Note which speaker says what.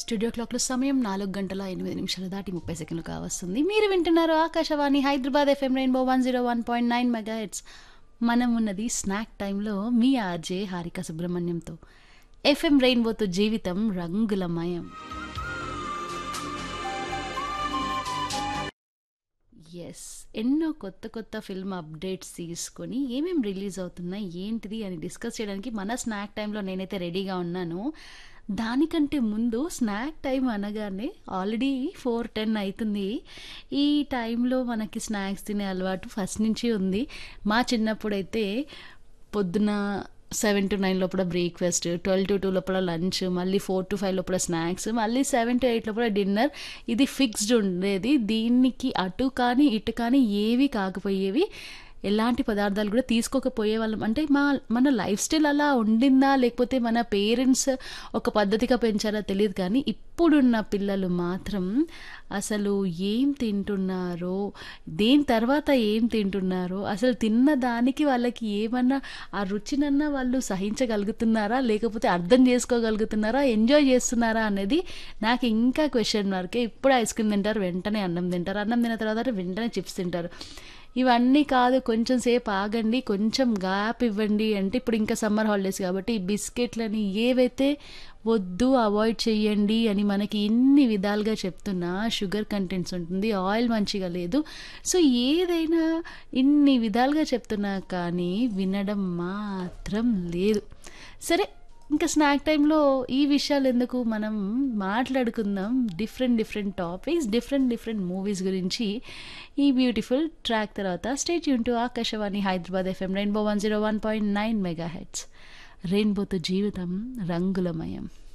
Speaker 1: studio క్లాక్లో సమయం నాలుగు గంటల ఎనిమిది నిమిషాలు దాటి ముప్పై సెకండ్లు కావస్తుంది మీరు వింటున్నారు ఆకాశవాణి Hyderabad FM rainbow one zero one point nine mega heads మనం ఉన్నది స్నాక్ టైంలో మీ ఆర్జే హారిక సుబ్రహ్మణ్యంతో ఎఫ్ఎం రెయిన్బోతో జీవితం రంగులమయం ఎస్ ఎన్నో కొత్త కొత్త ఫిల్మ్ అప్డేట్స్ తీసుకొని ఏమేమి రిలీజ్ అవుతున్నాయి ఏంటిది అని డిస్కస్ చేయడానికి మన స్నాక్ టైంలో నేనైతే రెడీగా ఉన్నాను దానికంటే ముందు స్నాక్ టైం అనగానే ఆల్రెడీ ఫోర్ టెన్ అవుతుంది ఈ టైంలో మనకి స్నాక్స్ తినే అలవాటు ఫస్ట్ నుంచి ఉంది మా చిన్నప్పుడైతే పొద్దున సెవెన్ టు నైన్ లోపల బ్రేక్ఫాస్ట్ ట్వెల్వ్ టు టూ లోపల లంచ్ మళ్ళీ ఫోర్ టు ఫైవ్ లోపల స్నాక్స్ మళ్ళీ సెవెన్ టు ఎయిట్ లోపల డిన్నర్ ఇది ఫిక్స్డ్ ఉండేది దీనికి అటు కానీ ఇటు కానీ ఏవి కాకపోయేవి ఎలాంటి పదార్థాలు కూడా తీసుకోకపోయే వాళ్ళం అంటే మా మన లైఫ్ స్టైల్ అలా ఉండిందా లేకపోతే మన పేరెంట్స్ ఒక పద్ధతిగా పెంచారా తెలియదు కానీ ఇప్పుడున్న పిల్లలు మాత్రం అసలు ఏం తింటున్నారో దేని తర్వాత ఏం తింటున్నారో అసలు తిన్న దానికి వాళ్ళకి ఏమన్నా ఆ రుచినన్నా వాళ్ళు సహించగలుగుతున్నారా లేకపోతే అర్థం చేసుకోగలుగుతున్నారా ఎంజాయ్ చేస్తున్నారా అనేది నాకు ఇంకా క్వశ్చన్ మార్కే ఇప్పుడు ఐస్ క్రీమ్ తింటారు వెంటనే అన్నం తింటారు అన్నం తిన్న తర్వాత వెంటనే చిప్స్ తింటారు ఇవన్నీ కాదు కొంచెం సేపు ఆగండి కొంచెం గ్యాప్ ఇవ్వండి అంటే ఇప్పుడు ఇంకా సమ్మర్ హాలిడేస్ కాబట్టి ఈ బిస్కెట్లని ఏవైతే వద్దు అవాయిడ్ చేయండి అని మనకి ఇన్ని విధాలుగా చెప్తున్నా షుగర్ కంటెంట్స్ ఉంటుంది ఆయిల్ మంచిగా లేదు సో ఏదైనా ఇన్ని విధాలుగా చెప్తున్నా కానీ వినడం మాత్రం లేదు సరే ఇంకా స్నాక్ టైంలో ఈ విషయాలు ఎందుకు మనం మాట్లాడుకుందాం different different topics different different movies గురించి ఈ బ్యూటిఫుల్ ట్రాక్ తర్వాత స్టేట్ యూన్ to Akashvani Hyderabad FM rainbow one zero one point nine mega hits రెయిన్బోతో జీవితం రంగులమయం